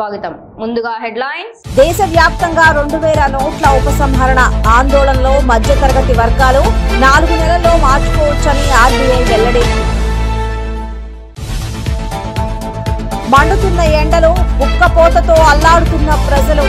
స్వాగతం ముందుగా హెడ్లైన్స్ దేశవ్యాప్తంగా రెండు వేల నోట్ల ఉపసంహరణ ఆందోళనలో మధ్యతరగతి వర్గాలు నాలుగు నెలల్లో మార్చుకోవచ్చని ఆర్బీఐ వెల్లడి మండుతున్న ఎండలు ఉక్కపోతతో అల్లాడుతున్న ప్రజలు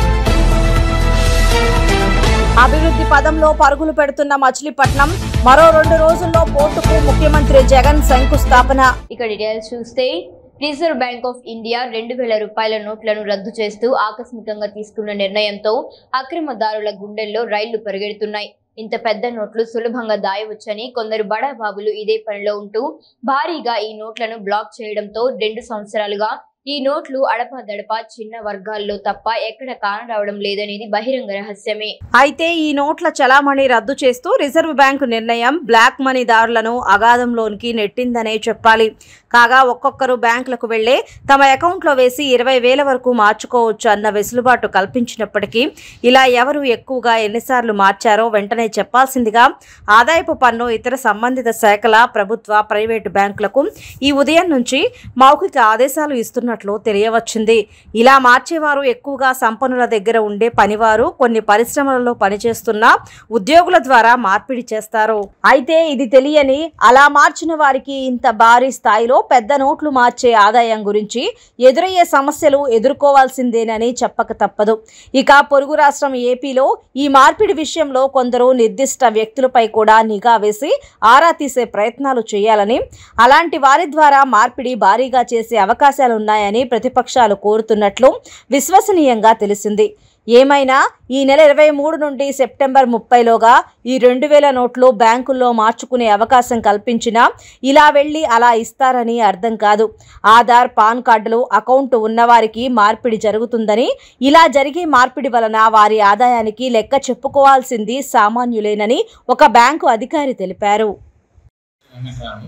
అభివృద్ధి పదంలో పరుగులు పెడుతున్న మచిలీపట్నం మరో రెండు రోజుల్లో పోర్టుకు ముఖ్యమంత్రి జగన్ శంకుస్థాపన ఇక డీటెయిల్స్ చూస్తే రిజర్వ్ బ్యాంక్ ఆఫ్ ఇండియా రెండు వేల రూపాయల నోట్లను రద్దు చేస్తూ ఆకస్మికంగా తీసుకున్న నిర్ణయంతో అక్రమదారుల గుండెల్లో రైళ్లు పరిగెడుతున్నాయి ఇంత పెద్ద నోట్లు సులభంగా దాయవచ్చని కొందరు బడాబాబులు ఇదే పనిలో ఉంటూ భారీగా ఈ నోట్లను బ్లాక్ చేయడంతో రెండు సంవత్సరాలుగా ఈ నోట్లు అడపాదడపా చిన్న వర్గాల్లో తప్ప ఎక్కడ కానరావడం లేదనేది బహిరంగ రహస్యమే అయితే ఈ నోట్ల చలామణి రద్దు చేస్తూ రిజర్వ్ బ్యాంకు నిర్ణయం బ్లాక్ మనీ దారులను అగాధంలోనికి నెట్టిందనే చెప్పాలి కాగా ఒక్కొక్కరు బ్యాంకులకు వెళ్లే తమ అకౌంట్లో వేసి ఇరవై వేల వరకు మార్చుకోవచ్చు అన్న వెసులుబాటు కల్పించినప్పటికీ ఇలా ఎవరు ఎక్కువగా ఎన్నిసార్లు మార్చారో వెంటనే చెప్పాల్సిందిగా ఆదాయపు పన్ను ఇతర సంబంధిత శాఖల ప్రభుత్వ ప్రైవేటు బ్యాంకులకు ఈ ఉదయం నుంచి మౌఖిక ఆదేశాలు ఇస్తున్నట్లు తెలియవచ్చింది ఇలా మార్చేవారు ఎక్కువగా సంపన్నుల దగ్గర ఉండే పనివారు కొన్ని పరిశ్రమలలో పనిచేస్తున్న ఉద్యోగుల ద్వారా మార్పిడి చేస్తారు అయితే ఇది తెలియని అలా మార్చిన వారికి ఇంత భారీ స్థాయిలో పెద్ద నోట్లు మార్చే ఆదాయం గురించి ఎదురయ్యే సమస్యలు ఎదుర్కోవాల్సిందేనని చెప్పక తప్పదు ఇక పొరుగు రాష్ట్రం ఏపీలో ఈ మార్పిడి విషయంలో కొందరు నిర్దిష్ట వ్యక్తులపై కూడా నిఘా వేసి ఆరా తీసే ప్రయత్నాలు చేయాలని అలాంటి వారి ద్వారా మార్పిడి భారీగా చేసే అవకాశాలున్నాయని ప్రతిపక్షాలు కోరుతున్నట్లు విశ్వసనీయంగా తెలిసింది ఏమైనా ఈ నెల ఇరవై మూడు నుండి సెప్టెంబర్ ముప్పైలోగా ఈ రెండు వేల నోట్లు బ్యాంకుల్లో మార్చుకునే అవకాశం కల్పించినా ఇలా వెళ్ళి అలా ఇస్తారని అర్థం కాదు ఆధార్ పాన్ కార్డులు అకౌంట్ ఉన్నవారికి మార్పిడి జరుగుతుందని ఇలా జరిగే మార్పిడి వలన వారి ఆదాయానికి లెక్క చెప్పుకోవాల్సింది సామాన్యులేనని ఒక బ్యాంకు అధికారి తెలిపారు వెంకట్రావు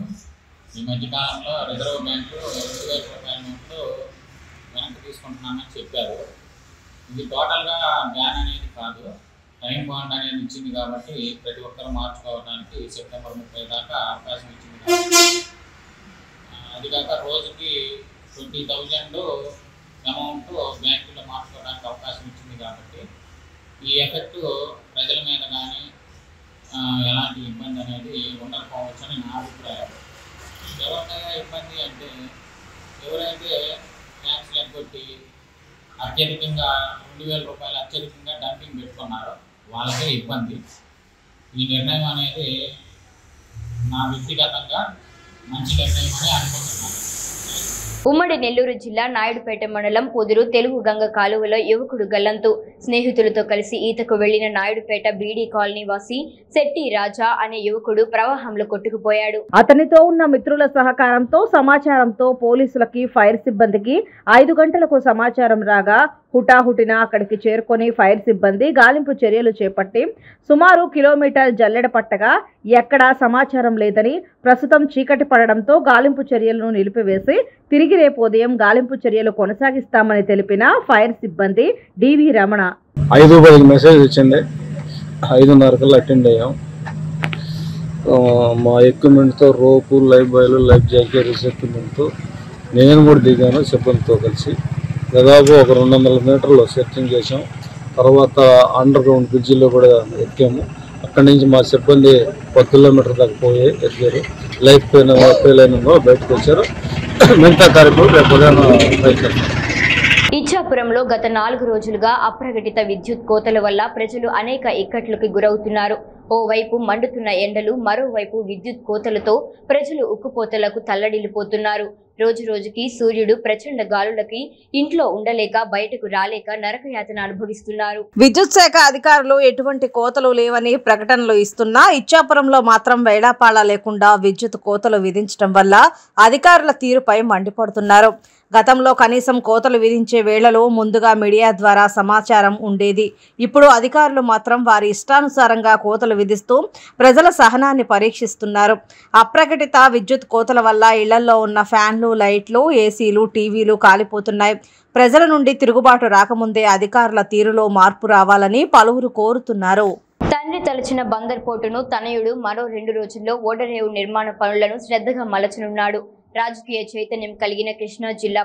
ఈ మధ్యకాలంలో రిజర్వ్ బ్యాంకు రెండు వేల రూపాయల నోట్లు వెనక్కి తీసుకుంటున్నామని చెప్పారు ఇది టోటల్గా బ్యాన్ అనేది కాదు టైం బాండ్ అనేది ఇచ్చింది కాబట్టి ప్రతి ఒక్కరు మార్చుకోవడానికి సెప్టెంబర్ ముప్పై దాకా అవకాశం ఇచ్చింది కాబట్టి ఆ, అది కాక రోజుకి ట్వంటీ థౌజండ్ అమౌంట్ బ్యాంకులో మార్చుకోవడానికి అవకాశం ఇచ్చింది కాబట్టి ఈ ఎఫెక్ట్ ప్రజల మీద కానీ ఆ, ఎలాంటి ఇబ్బంది అనేది ఉండకపోవచ్చని నా అభిప్రాయం ఎవరికైనా ఇబ్బంది అంటే ఎవరైతే ట్యాక్స్ ఎగ్గొట్టి అత్యధికంగా రెండు వేల రూపాయలు అత్యధికంగా డంపింగ్ పెట్టుకున్నారో వాళ్ళకే ఇబ్బంది ఈ నిర్ణయం అనేది నా వ్యక్తిగతంగా మంచి నిర్ణయం అని అనుకుంటున్నాను ఉమ్మడి నెల్లూరు జిల్లా నాయుడుపేట మండలం పొదురు తెలుగు గంగ కాలువలో యువకుడు గల్లంతు స్నేహితులతో కలిసి ఈతకు వెళ్లిన నాయుడుపేట బీడీ కాలనీ వాసి శెట్టి రాజా అనే యువకుడు ప్రవాహంలో కొట్టుకుపోయాడు అతనితో ఉన్న మిత్రుల సహకారంతో సమాచారంతో పోలీసులకి ఫైర్ సిబ్బందికి ఐదు గంటలకు సమాచారం రాగా హుటాహుటిన అక్కడికి చేరుకొని ఫైర్ సిబ్బంది గాలింపు చర్యలు చేపట్టి సుమారు కిలోమీటర్ జల్లెడ పట్టగా ఎక్కడా సమాచారం లేదని ప్రస్తుతం చీకటి పడడంతో గాలింపు చర్యలను నిలిపివేసి తిరిగి రేపు ఉదయం గాలింపు చర్యలు కొనసాగిస్తామని తెలిపిన ఫైర్ సిబ్బంది డివి రమణ ఐదు పదికి మెసేజ్ వచ్చింది ఐదున్నర కల్లా అటెండ్ అయ్యాం ఆ, మా ఎక్విప్మెంట్తో రోపు లైఫ్ బాయ్లు లైఫ్ జాకెట్స్ ఎక్విప్మెంట్తో నేను కూడా దిగాను సిబ్బందితో కలిసి దాదాపు ఒక రెండు వందల మీటర్లు సెర్చింగ్ చేసాం తర్వాత అండర్ గ్రౌండ్ బ్రిడ్జిలో కూడా ఎక్కాము అక్కడి నుంచి మా సిబ్బంది ఒక కిలోమీటర్ దాకా పోయి ఎక్కారు లైఫ్ ఫెయిల్ ఫెయిల్ అయిన బయటకు వచ్చారు మిగతా కార్యక్రమం రేపు ఉదయం ట్రై చేస్తాం ఇచ్చాపురంలో గత నాలుగు రోజులుగా అప్రకటిత విద్యుత్ కోతల వల్ల ప్రజలు అనేక ఇక్కట్లకు గురవుతున్నారు ఓవైపు మండుతున్న ఎండలు మరోవైపు విద్యుత్ కోతలతో ప్రజలు ఉక్కుపోతలకు తల్లడిల్లిపోతున్నారు రోజు రోజుకి సూర్యుడు ప్రచండ గాలులకి ఇంట్లో ఉండలేక బయటకు రాలేక నరకయాతన అనుభవిస్తున్నారు విద్యుత్ శాఖ అధికారులు ఎటువంటి కోతలు లేవని ప్రకటనలు ఇస్తున్నా ఇచ్చాపురంలో మాత్రం వేళాపాళ లేకుండా విద్యుత్ కోతలు విధించడం వల్ల అధికారుల తీరుపై మండిపడుతున్నారు గతంలో కనీసం కోతలు విధించే వేళలో ముందుగా మీడియా ద్వారా సమాచారం ఉండేది ఇప్పుడు అధికారులు మాత్రం వారి ఇష్టానుసారంగా కోతలు విధిస్తూ ప్రజల సహనాన్ని పరీక్షిస్తున్నారు అప్రకటిత విద్యుత్ కోతల వల్ల ఇళ్లలో ఉన్న ఫ్యాన్లు లైట్లు ఏసీలు టీవీలు కాలిపోతున్నాయి ప్రజల నుండి తిరుగుబాటు రాకముందే అధికారుల తీరులో మార్పు రావాలని పలువురు కోరుతున్నారు తండ్రి తలచిన బందర్ పోర్టును తనయుడు మరో రెండు రోజుల్లో ఓడరేవు నిర్మాణ పనులను శ్రద్ధగా మలచనున్నాడు రాజకీయ చైతన్యం కలిగిన కృష్ణా జిల్లాపై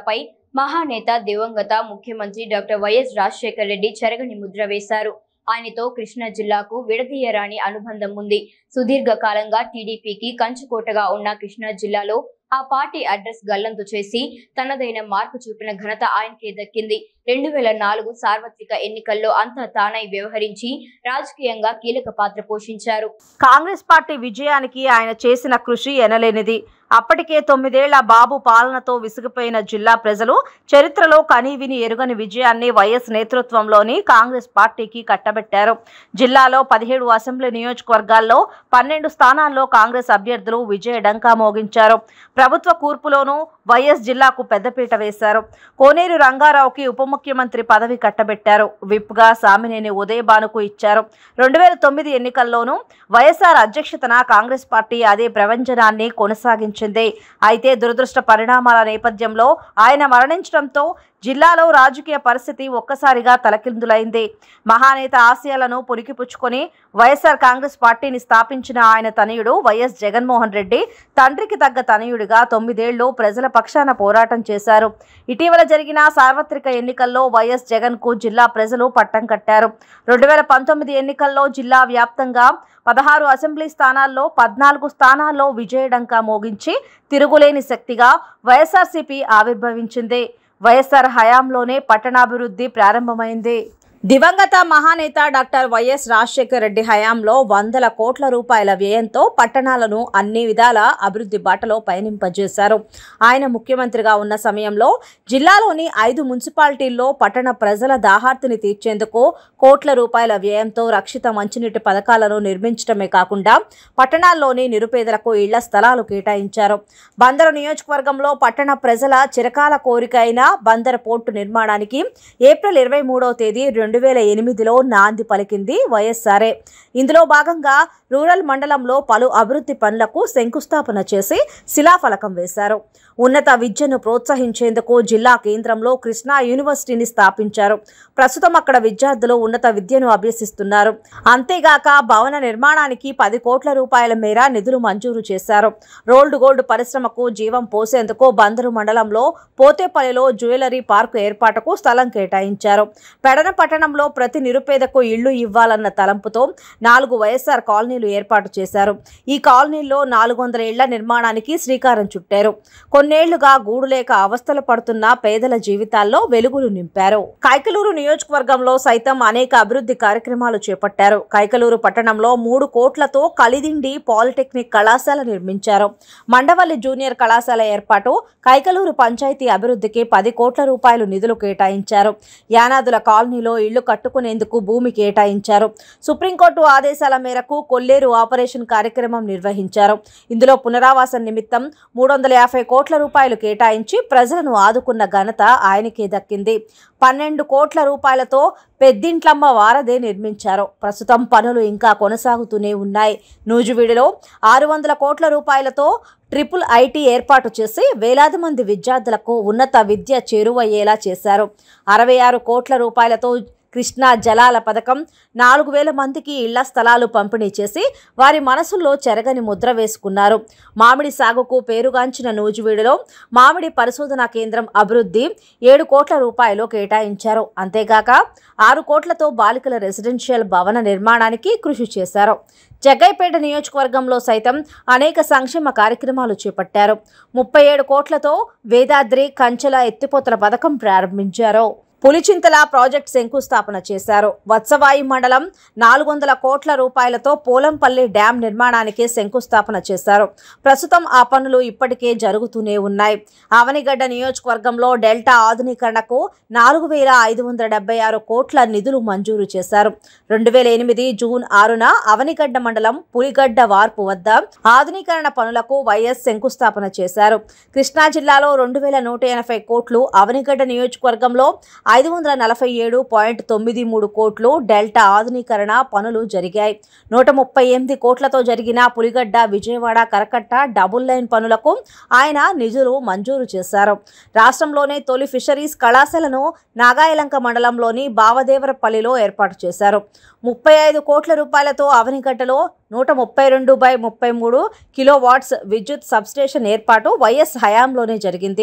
మహానేత దివంగత ముఖ్యమంత్రి డాక్టర్ వైఎస్ రాజశేఖర రెడ్డి చెరగని ముద్ర వేశారు ఆయనతో కృష్ణా జిల్లాకు విడదీయరాని అనుబంధం ఉంది సుదీర్ఘ కాలంగా టీడీపీకి కంచుకోటగా ఉన్న కృష్ణా జిల్లాలో ఆ పార్టీ అడ్రస్ గల్లంతు చేసి తనదైన మార్పు చూపిన ఘనత ఆయనకే దక్కింది రెండు వేల నాలుగు సార్వత్రిక ఎన్నికల్లో అంతా తానై వ్యవహరించి రాజకీయంగా కీలక పాత్ర పోషించారు కాంగ్రెస్ పార్టీ విజయానికి ఆయన చేసిన కృషి ఎనలేనిది అప్పటికే తొమ్మిదేళ్ల బాబు పాలనతో విసిగిపోయిన జిల్లా ప్రజలు చరిత్రలో కనీవిని ఎరుగని విజయాన్ని వైఎస్ నేతృత్వంలోని కాంగ్రెస్ పార్టీకి కట్టబెట్టారు జిల్లాలో పదిహేడు అసెంబ్లీ నియోజకవర్గాల్లో పన్నెండు స్థానాల్లో కాంగ్రెస్ అభ్యర్థులు విజయ డంకా మోగించారు ప్రభుత్వ కూర్పులోనూ వైఎస్ జిల్లాకు పెద్దపీట వేశారు కోనేరు రంగారావుకి ఉప ముఖ్యమంత్రి పదవి కట్టబెట్టారు విప్గా సామినేని ఉదయభానుకు ఇచ్చారు రెండు వేల తొమ్మిది ఎన్నికల్లోనూ వైఎస్ఆర్ అధ్యక్షతన కాంగ్రెస్ పార్టీ అదే ప్రవంచనాన్ని కొనసాగించింది అయితే దురదృష్ట పరిణామాల నేపథ్యంలో ఆయన మరణించడంతో జిల్లాలో రాజకీయ పరిస్థితి ఒక్కసారిగా తలకిందులైంది మహానేత ఆశయాలను పురికిపుచ్చుకొని వైఎస్ఆర్ కాంగ్రెస్ పార్టీని స్థాపించిన ఆయన తనయుడు వైఎస్ జగన్మోహన్ రెడ్డి తండ్రికి తగ్గ తనయుడిగా తొమ్మిదేళ్లు ప్రజల పక్షాన పోరాటం చేశారు ఇటీవల జరిగిన సార్వత్రిక ఎన్నికల్లో వైఎస్ జగన్ కు జిల్లా ప్రజలు పట్టం కట్టారు రెండు వేల పంతొమ్మిది ఎన్నికల్లో జిల్లా వ్యాప్తంగా పదహారు అసెంబ్లీ స్థానాల్లో పద్నాలుగు స్థానాల్లో విజయడంకా మోగించి తిరుగులేని శక్తిగా వైఎస్ఆర్సీపీ ఆవిర్భవించింది వైఎస్ఆర్ హయాంలోనే పట్టణాభివృద్ధి ప్రారంభమైంది దివంగత మహానేత డాక్టర్ వైఎస్ రాజశేఖర రెడ్డి హయాంలో వందల కోట్ల రూపాయల వ్యయంతో పట్టణాలను అన్ని విధాల అభివృద్ధి బాటలో పయనింపజేశారు ఆయన ముఖ్యమంత్రిగా ఉన్న సమయంలో జిల్లాలోని ఐదు మున్సిపాలిటీల్లో పట్టణ ప్రజల దాహార్తిని తీర్చేందుకు కోట్ల రూపాయల వ్యయంతో రక్షిత మంచినీటి పథకాలను నిర్మించడమే కాకుండా పట్టణాల్లోని నిరుపేదలకు ఇళ్ల స్థలాలు కేటాయించారు బందరు నియోజకవర్గంలో పట్టణ ప్రజల చిరకాల కోరిక అయిన బందర్ పోర్టు నిర్మాణానికి ఏప్రిల్ ఇరవై మూడవ తేదీ రెండు వేల ఎనిమిదిలో నాంది పలికింది వైఎస్ఆర్ఏ ఇందులో భాగంగా రూరల్ మండలంలో పలు అభివృద్ధి పనులకు శంకుస్థాపన చేసి శిలాఫలకం వేశారు ఉన్నత విద్యను ప్రోత్సహించేందుకు జిల్లా కేంద్రంలో కృష్ణా యూనివర్సిటీని స్థాపించారు ప్రస్తుతం అక్కడ విద్యార్థులు ఉన్నత విద్యను అభ్యసిస్తున్నారు అంతేగాక భవన నిర్మాణానికి పది కోట్ల రూపాయల మేర నిధులు మంజూరు చేశారు రోల్డ్ గోల్డ్ పరిశ్రమకు జీవం పోసేందుకు బందరు మండలంలో పోతేపల్లిలో జ్యువెలరీ పార్కు ఏర్పాటుకు స్థలం కేటాయించారు పెడన పట్టణంలో ప్రతి నిరుపేదకు ఇళ్లు ఇవ్వాలన్న తలంపుతో నాలుగు వైఎస్ఆర్ కాలనీలు ఏర్పాటు చేశారు ఈ కాలనీల్లో నాలుగు వందల ఇళ్ల నిర్మాణానికి శ్రీకారం చుట్టారు కొన్నేళ్లుగా గూడు లేక అవస్థలు పడుతున్న పేదల జీవితాల్లో వెలుగులు నింపారు కైకలూరు నియోజకవర్గంలో సైతం అనేక అభివృద్ధి కార్యక్రమాలు చేపట్టారు కైకలూరు పట్టణంలో మూడు కోట్లతో కలిదిండి పాలిటెక్నిక్ కళాశాల నిర్మించారు మండవల్లి జూనియర్ కళాశాల ఏర్పాటు కైకలూరు పంచాయతీ అభివృద్ధికి పది కోట్ల రూపాయలు నిధులు కేటాయించారు యానాదుల కాలనీలో ఇళ్లు కట్టుకునేందుకు భూమి కేటాయించారు సుప్రీంకోర్టు ఆదేశాల మేరకు కొల్లేరు ఆపరేషన్ కార్యక్రమం నిర్వహించారు ఇందులో పునరావాసం నిమిత్తం మూడు వందల యాభై కోట్ల రూపాయలు కేటాయించి ప్రజలను ఆదుకున్న ఘనత ఆయనకే దక్కింది పన్నెండు కోట్ల రూపాయలతో పెద్దింట్లమ్మ వారధి నిర్మించారు ప్రస్తుతం పనులు ఇంకా కొనసాగుతూనే ఉన్నాయి నూజివీడులో ఆరు వందల కోట్ల రూపాయలతో ట్రిపుల్ ఐటీ ఏర్పాటు చేసి వేలాది మంది విద్యార్థులకు ఉన్నత విద్య చేరువయ్యేలా చేశారు అరవై ఆరు కోట్ల రూపాయలతో కృష్ణా జలాల పథకం నాలుగు వేల మందికి ఇళ్ల స్థలాలు పంపిణీ చేసి వారి మనసుల్లో చెరగని ముద్ర వేసుకున్నారు మామిడి సాగుకు పేరుగాంచిన నూజివీడులో మామిడి పరిశోధనా కేంద్రం అభివృద్ధి ఏడు కోట్ల రూపాయలు కేటాయించారు అంతేగాక ఆరు కోట్లతో బాలికల రెసిడెన్షియల్ భవన నిర్మాణానికి కృషి చేశారు జగ్గైపేట నియోజకవర్గంలో సైతం అనేక సంక్షేమ కార్యక్రమాలు చేపట్టారు ముప్పై ఏడు కోట్లతో వేదాద్రి కంచెల ఎత్తిపోతల పథకం ప్రారంభించారు పులిచింతల ప్రాజెక్ట్ శంకుస్థాపన చేశారు వత్సవాయి మండలం నాలుగు వందల కోట్ల రూపాయలతో పోలంపల్లి డ్యాం నిర్మాణానికి శంకుస్థాపన చేశారు ప్రస్తుతం ఆ పనులు ఇప్పటికే జరుగుతూనే ఉన్నాయి ఆవనిగడ్డ నియోజకవర్గంలో డెల్టా ఆధునీకరణకు నాలుగు వేల ఐదు వందల డెబ్బై ఆరు కోట్ల నిధులు మంజూరు చేశారు రెండు వేల ఎనిమిది జూన్ ఆరున అవనిగడ్డ మండలం పులిగడ్డ వార్పు వద్ద ఆధునీకరణ పనులకు వైఎస్ శంకుస్థాపన చేశారు కృష్ణా జిల్లాలో రెండు వేల నూట ఎనభై కోట్లు అవనిగడ్డ నియోజకవర్గంలో ఐదు వందల నలభై ఏడు పాయింట్ తొమ్మిది మూడు కోట్లు డెల్టా ఆధునీకరణ పనులు జరిగాయి నూట ముప్పై ఎనిమిది కోట్లతో జరిగిన పులిగడ్డ విజయవాడ కరకట్ట డబుల్ లైన్ పనులకు ఆయన నిధులు మంజూరు చేశారు రాష్ట్రంలోనే తొలి ఫిషరీస్ కళాశాలను నాగాయలంక మండలంలోని బావదేవరపల్లిలో ఏర్పాటు చేశారు ముప్పై ఐదు కోట్ల రూపాయలతో అవనిగడ్డలో నూట ముప్పై రెండు బై ముప్పై మూడు కిలో వాట్స్ విద్యుత్ సబ్స్టేషన్ ఏర్పాటు వైఎస్ హయాంలోనే జరిగింది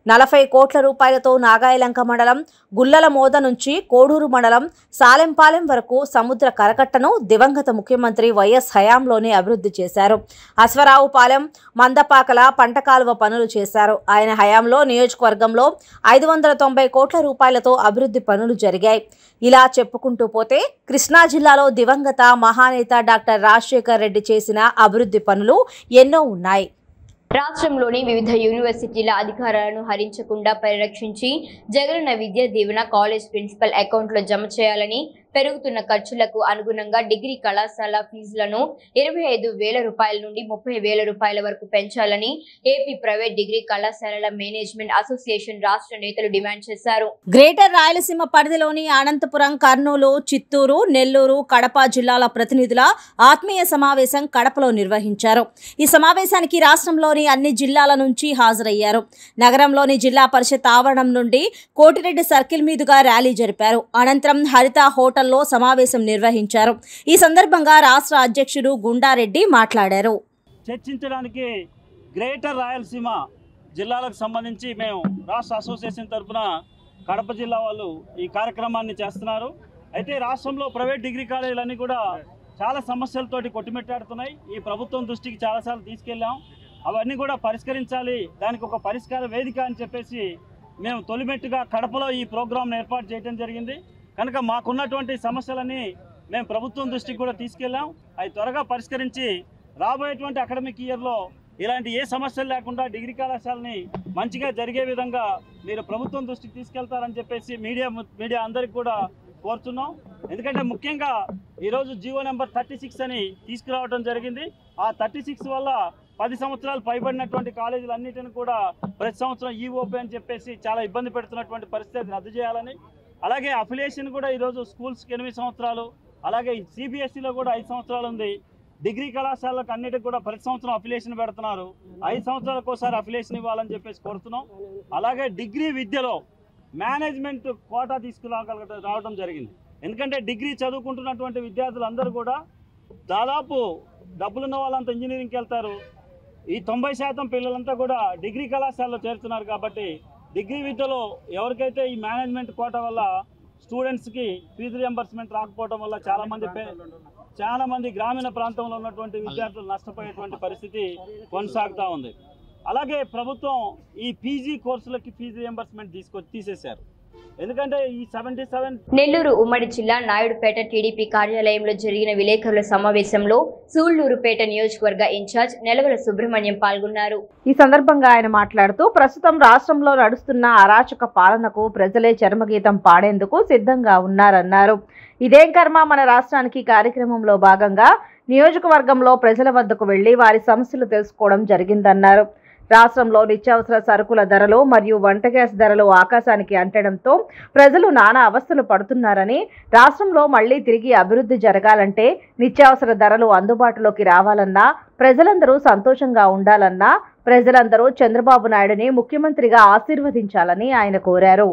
నలభై కోట్ల రూపాయలతో నాగాయలంక మండలం గుల్లల మోద నుంచి కోడూరు మండలం సాలెంపాలెం వరకు సముద్ర కరకట్టను దివంగత ముఖ్యమంత్రి వైఎస్ హయాంలోనే అభివృద్ధి చేశారు అశ్వరావుపాలెం మందపాకల పంట కాలువ పనులు చేశారు ఆయన హయాంలో నియోజకవర్గంలో ఐదు వందల తొంభై కోట్ల రూపాయలతో అభివృద్ధి పనులు జరిగాయి ఇలా చెప్పుకుంటూ పోతే కృష్ణా జిల్లాలో దివంగత మహానేత డాక్టర్ రాజశేఖర్ రెడ్డి చేసిన అభివృద్ధి పనులు ఎన్నో ఉన్నాయి రాష్ట్రంలోని వివిధ యూనివర్సిటీల అధికారాలను హరించకుండా పరిరక్షించి జగనన్న విద్యా దీవెన కాలేజ్ ప్రిన్సిపల్ అకౌంట్లో జమ చేయాలని పెరుగుతున్న ఖర్చులకు అనుగుణంగా డిగ్రీ కళాశాల ఫీజులను ఇరవై ఐదు వేల రూపాయల నుండి ముప్పై వేల రూపాయల వరకు పెంచాలని ఏపీ ప్రైవేట్ డిగ్రీ కళాశాలల మేనేజ్మెంట్ అసోసియేషన్ రాష్ట్ర నేతలు డిమాండ్ చేశారు గ్రేటర్ రాయలసీమ పరిధిలోని అనంతపురం కర్నూలు చిత్తూరు నెల్లూరు కడప జిల్లాల ప్రతినిధుల ఆత్మీయ సమావేశం కడపలో నిర్వహించారు ఈ సమావేశానికి రాష్ట్రంలోని అన్ని జిల్లాల నుంచి హాజరయ్యారు నగరంలోని జిల్లా పరిషత్ ఆవరణం నుండి కోటిరెడ్డి సర్కిల్ మీదుగా ర్యాలీ జరిపారు అనంతరం హరిత హోటల్లో సమావేశం నిర్వహించారు ఈ సందర్భంగా రాష్ట్ర అధ్యక్షుడు గుండారెడ్డి మాట్లాడారు చర్చించడానికి గ్రేటర్ రాయలసీమ జిల్లాలకు సంబంధించి మేము రాష్ట్ర అసోసియేషన్ తరఫున కడప జిల్లా వాళ్ళు ఈ కార్యక్రమాన్ని చేస్తున్నారు అయితే రాష్ట్రంలో ప్రైవేట్ డిగ్రీ కాలేజీలన్నీ కూడా చాలా సమస్యలతోటి కొట్టుమిట్టాడుతున్నాయి ఈ ప్రభుత్వం దృష్టికి చాలాసార్లు తీసుకెళ్ళాం అవన్నీ కూడా పరిష్కరించాలి దానికి ఒక పరిష్కార వేదిక అని చెప్పేసి మేము తొలిమెట్టుగా కడపలో ఈ ప్రోగ్రాంను ఏర్పాటు చేయడం జరిగింది కనుక మాకున్నటువంటి సమస్యలని మేము ప్రభుత్వం దృష్టికి కూడా తీసుకెళ్ళాం అవి త్వరగా పరిష్కరించి రాబోయేటువంటి అకాడమిక్ ఇయర్లో ఇలాంటి ఏ సమస్యలు లేకుండా డిగ్రీ కళాశాలని మంచిగా జరిగే విధంగా మీరు ప్రభుత్వం దృష్టికి తీసుకెళ్తారని చెప్పేసి మీడియా మీడియా అందరికి కూడా కోరుతున్నాం ఎందుకంటే ముఖ్యంగా ఈరోజు జీవో నెంబర్ థర్టీ సిక్స్ అని తీసుకురావడం జరిగింది ఆ థర్టీ సిక్స్ వల్ల పది సంవత్సరాలు పైబడినటువంటి కాలేజీలు అన్నిటిని కూడా ప్రతి సంవత్సరం ఈఓపీ అని చెప్పేసి చాలా ఇబ్బంది పెడుతున్నటువంటి పరిస్థితి రద్దు చేయాలని అలాగే అఫిలియేషన్ కూడా ఈరోజు స్కూల్స్కి ఎనిమిది సంవత్సరాలు అలాగే సిబిఎస్ఈలో కూడా ఐదు సంవత్సరాలు ఉంది డిగ్రీ కళాశాలకు అన్నిటికి కూడా ప్రతి సంవత్సరం అఫిలియేషన్ పెడుతున్నారు ఐదు సంవత్సరాలకు ఒకసారి అఫిలియేషన్ ఇవ్వాలని చెప్పేసి కోరుతున్నాం అలాగే డిగ్రీ విద్యలో మేనేజ్మెంట్ కోటా తీసుకురాగల రావడం జరిగింది ఎందుకంటే డిగ్రీ చదువుకుంటున్నటువంటి విద్యార్థులందరూ కూడా దాదాపు డబ్బులున్న వాళ్ళంతా ఇంజనీరింగ్కి వెళ్తారు ఈ తొంభై శాతం పిల్లలంతా కూడా డిగ్రీ కళాశాలలో చేరుతున్నారు కాబట్టి డిగ్రీ విద్యలో ఎవరికైతే ఈ మేనేజ్మెంట్ కోట వల్ల స్టూడెంట్స్కి ఫీజు రియంబర్స్మెంట్ రాకపోవడం వల్ల చాలామంది పే చాలా మంది గ్రామీణ ప్రాంతంలో ఉన్నటువంటి విద్యార్థులు నష్టపోయేటువంటి పరిస్థితి కొనసాగుతూ ఉంది అలాగే ప్రభుత్వం ఈ పీజీ కోర్సులకి ఫీజు రియంబర్స్మెంట్ తీసుకొచ్చి తీసేశారు ఎందుకంటే ఈ సెవెంటీ సెవెన్ నెల్లూరు ఉమ్మడి జిల్లా నాయుడుపేట టీడీపీ కార్యాలయంలో జరిగిన విలేకరుల సమావేశంలో సూళ్లూరుపేట నియోజకవర్గ ఇన్ఛార్జ్ నెలవల సుబ్రహ్మణ్యం పాల్గొన్నారు ఈ సందర్భంగా ఆయన మాట్లాడుతూ ప్రస్తుతం రాష్ట్రంలో నడుస్తున్న అరాచక పాలనకు ప్రజలే చర్మగీతం పాడేందుకు సిద్ధంగా ఉన్నారన్నారు ఇదేం కర్మ మన రాష్ట్రానికి కార్యక్రమంలో భాగంగా నియోజకవర్గంలో ప్రజల వద్దకు వెళ్లి వారి సమస్యలు తెలుసుకోవడం జరిగిందన్నారు రాష్ట్రంలో నిత్యావసర సరుకుల ధరలు మరియు వంట గ్యాస్ ధరలు ఆకాశానికి అంటడంతో ప్రజలు నానా అవస్థలు పడుతున్నారని రాష్ట్రంలో మళ్లీ తిరిగి అభివృద్ధి జరగాలంటే నిత్యావసర ధరలు అందుబాటులోకి రావాలన్నా ప్రజలందరూ సంతోషంగా ఉండాలన్నా ప్రజలందరూ చంద్రబాబు నాయుడుని ముఖ్యమంత్రిగా ఆశీర్వదించాలని ఆయన కోరారు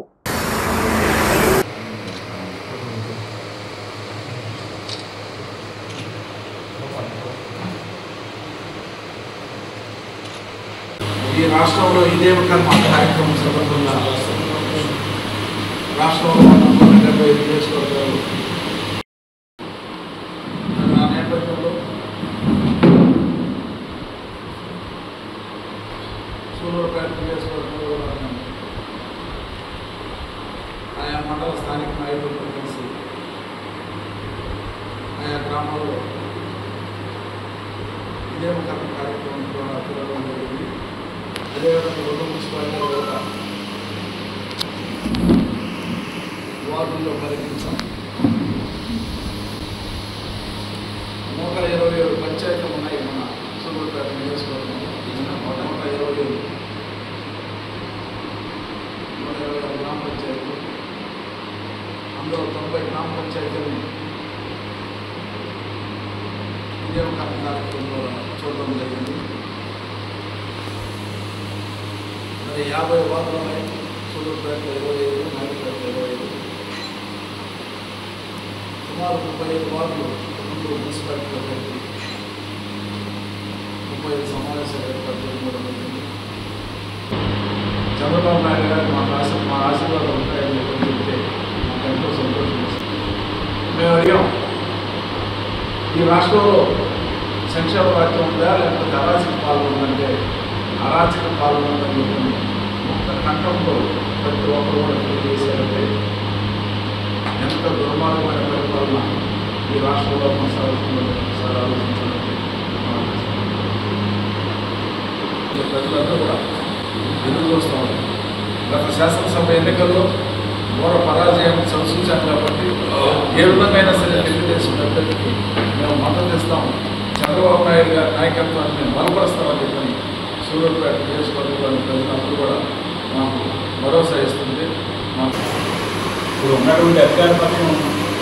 ఈ రాష్ట్రంలో ఇదే కర్మ కార్యక్రమం సందర్భంగా రాష్ట్రంలో ఉన్న డెబ్బై ఐదు నియోజకవర్గాలు ఆ నేపథ్యంలో సూలూరుపేట నియోజకవర్గంలో ఉన్న ఆయా మండల స్థానిక నాయకులతో కలిసి ఆయా గ్రామాల్లో ఇదే కర్మ కార్యక్రమం కూడా తిరగడం జరిగింది అదేవిధంగా రెండు మున్సిపాలిటీలో కూడా వార్డుల్లో పర్యటించాం నూట ఇరవై ఏడు పంచాయతీలు ఉన్నాయి మన సూర్యపేట నియోజకవర్గంలో నూట ఇరవై ఏడు నూట ఇరవై ఏడు గ్రామ పంచాయతీలు అందులో తొంభై గ్రామ పంచాయతీలని ఇదే ఒక కార్యక్రమంలో చూడడం జరిగింది మరి యాభై వార్డులు ఉన్నాయి సూళ్ళూరుపేట ఇరవై ఐదు నాయుడుపేట ఇరవై ఐదు సుమారు ముప్పై ఐదు వార్డులు ముందు మున్సిపాలిటీలో కలిపి ముప్పై ఐదు సమావేశాలు ఏర్పాటు చేయడం జరిగింది చంద్రబాబు నాయుడు గారు మాకు ఆశ మా ఆశీర్వాదం ఉంటాయని చెప్పి చెప్తే మాకు ఎంతో సంతోషం వేసింది. మేము అడిగాం ఈ రాష్ట్రంలో సంక్షేమ రాజ్యం ఉందా లేకపోతే అరాచక పాలన ఉందంటే అరాచక పాలన ఉందని చెప్పి ఒక్క కంఠంలో ప్రతి ఒక్కరు కూడా తెలియజేశారంటే ఎంత దుర్మార్గమైన పరిపాలన ఈ రాష్ట్రంలో కొనసాగుతుందో ఒకసారి ఆలోచించాలంటే మనం ఈ ప్రజలందరూ కూడా ఎదురు చూస్తూ ఉన్నారు గత శాసనసభ ఎన్నికల్లో ఘోర పరాజయాన్ని సంసూచాం కాబట్టి ఏ విధంగా సరే తెలుగుదేశం అభ్యర్థికి మేము మద్దతు ఇస్తాం చంద్రబాబు నాయుడు గారి నాయకత్వాన్ని మేము బలపరుస్తామని చెప్పని సూర్యాపేట నియోజకవర్గంలోని ప్రజలందరూ కూడా మాకు భరోసా ఇస్తుంది మాకు ఇప్పుడు ఉన్నటువంటి అధికార పక్షం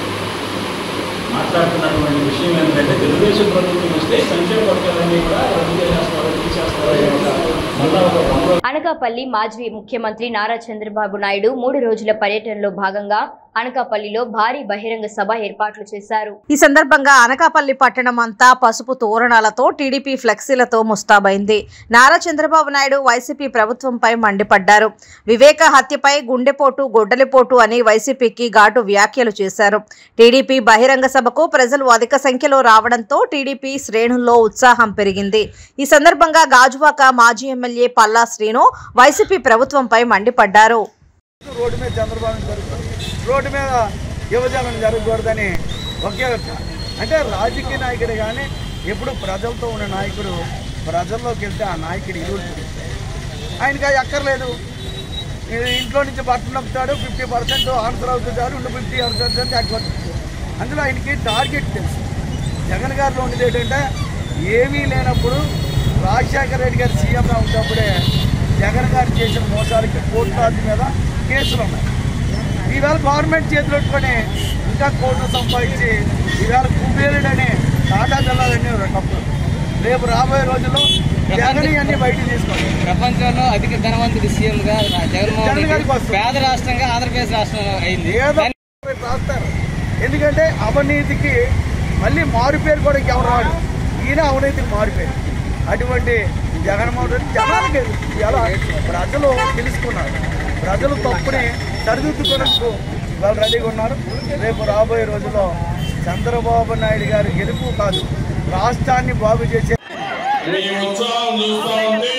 మాట్లాడుతున్నటువంటి విషయం ఏంటంటే తెలుగుదేశం ప్రభుత్వం వస్తే సంక్షేమ పథకాలన్నీ కూడా రద్దు చేసేస్తారు తీసేస్తారు అనే ఒక మళ్ళా ఒక భ్రమలో అనకాపల్లి మాజీ ముఖ్యమంత్రి నారా చంద్రబాబు నాయుడు మూడు రోజుల పర్యటనలో భాగంగా అనకాపల్లిలో భారీ బహిరంగ సభ ఏర్పాట్లు చేశారు ఈ సందర్భంగా అనకాపల్లి పట్టణం అంతా పసుపు తోరణాలతో టీడీపీ ఫ్లెక్సీలతో ముస్తాబైంది నారా చంద్రబాబు నాయుడు వైసీపీ ప్రభుత్వంపై మండిపడ్డారు వివేక హత్యపై గుండెపోటు గొడ్డలిపోటు అని వైసీపీకి ఘాటు వ్యాఖ్యలు చేశారు టీడీపీ బహిరంగ సభకు ప్రజలు అధిక సంఖ్యలో రావడంతో టీడీపీ శ్రేణుల్లో ఉత్సాహం పెరిగింది ఈ సందర్భంగా గాజువాక మాజీ ఎమ్మెల్యే పల్లా శ్రీను వైసీపీ ప్రభుత్వంపై మండిపడ్డారు రోడ్డు మీద చంద్రబాబు జరుగుతుంది రోడ్డు మీద యువజనం జరగకూడదని ఒకే ఒక అంటే రాజకీయ నాయకుడు కానీ ఎప్పుడు ప్రజలతో ఉన్న నాయకుడు ప్రజల్లోకి వెళ్తే ఆ నాయకుడు ఇరువులు ఆయనకి అది అక్కర్లేదు ఈ ఇంట్లో నుంచి బట్టలు నొక్కుతాడు ఫిఫ్టీ పర్సెంట్ ఆన్సర్ అవుతుంటాడు ఉన్న ఫిఫ్టీ పర్సెంట్ ఎగ్గొట్టుతాడు అందులో ఆయనకి టార్గెట్ తెలుసు జగన్ గారిలో ఉండేది ఏంటంటే ఏమీ లేనప్పుడు రాజశేఖర రెడ్డి గారు సీఎంగా ఉన్నప్పుడే జగన్ గారు చేసిన మోసాలకి కోట్లాది మీద కేసులు ఉన్నాయి ఈవేళ గవర్నమెంట్ చేతులు పెట్టుకొని ఇంకా కోట్లు సంపాదించి ఈవేళ కుబేరుడని టాటా జిల్లాలన్నీ ఒకప్పుడు రేపు రాబోయే రోజుల్లో జగన్ అన్ని బయటికి తీసుకోండి ప్రపంచంలో అధిక ధనవంతుడి సీఎం గా జగన్మోహన్ జగన్ గారికి రెడ్డి వస్తుంది. పేద రాష్ట్రంగా ఆంధ్రప్రదేశ్ రాష్ట్రం అయింది ఏదో రేపు రాస్తారు ఎందుకంటే అవినీతికి మళ్ళీ మారు పేరు కూడా ఇంకెవరు రాడు ఈయన అవినీతికి మారు పేరు అటువంటి జగన్మోహన్ రెడ్డి జనానికి ఎలా ప్రజలు తెలుసుకున్నారు ప్రజలు తప్పుని సరిదిద్దుకున్నట్టు వాళ్ళు రెడీగా ఉన్నారు రేపు రాబోయే రోజుల్లో చంద్రబాబు నాయుడు గారి గెలుపు కాదు రాష్ట్రాన్ని బాగు చేసే మీ ఉత్సాహం చూస్తా ఉంటే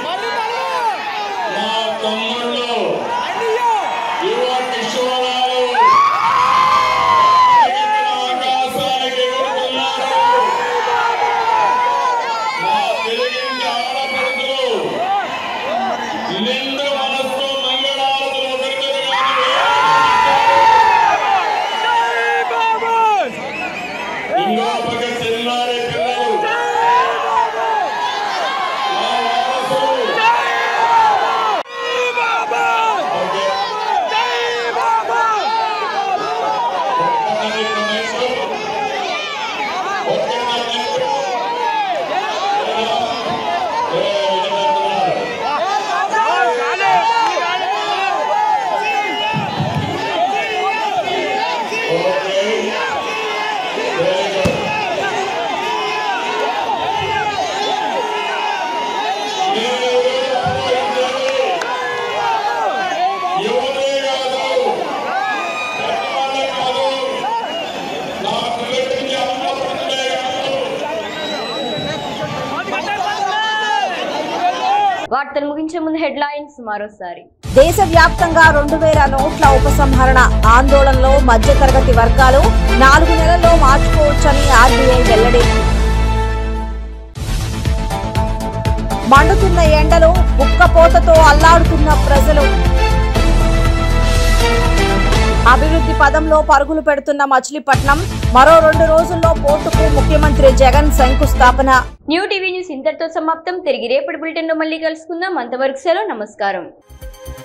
మా తమ్ముళ్ళు యువ కిషోరాలు ఆకాశానికి ఎగురుతున్నారు మా తెలుగింటి ఆడపడుతులు నిండు మనస్సు మంగళారతులు ఒకరికొకరు ఇంకో పక్క చిన్నారి పిల్లలు మా వారసులు ఓకే. ఒక్కసారి ఇక్కడ మైకు. ఒక్కసారి మైకు. ఏ, ఇది పెడుతున్నారు. ఓకే. Very good. నేను ఆలోచించేది యువతే కాదు పెద్దవాళ్ళే కాదు నా పిల్లలకి అన్నపడుతులే కాదు వార్తలు ముగించే ముందు హెడ్లైన్స్ మరోసారి దేశవ్యాప్తంగా రెండు వేల నోట్ల ఉపసంహరణ ఆందోళనలో మధ్యతరగతి వర్గాలు నాలుగు నెలల్లో మార్చుకోవచ్చని ఆర్బీఐ వెల్లడి మండుతున్న ఎండలు ఉక్కపోతతో అల్లాడుతున్న ప్రజలు అభివృద్ధి పదంలో పరుగులు పెడుతున్న మచిలీపట్నం మరో రెండు రోజుల్లో పోర్టుకు ముఖ్యమంత్రి జగన్ శంకుస్థాపన న్యూ టీవీ న్యూస్ ఇంతటితో సమాప్తం తిరిగి రేపటి బులెటిన్ లో మళ్ళీ కలుసుకుందాం అంతవరకు సెలవు నమస్కారం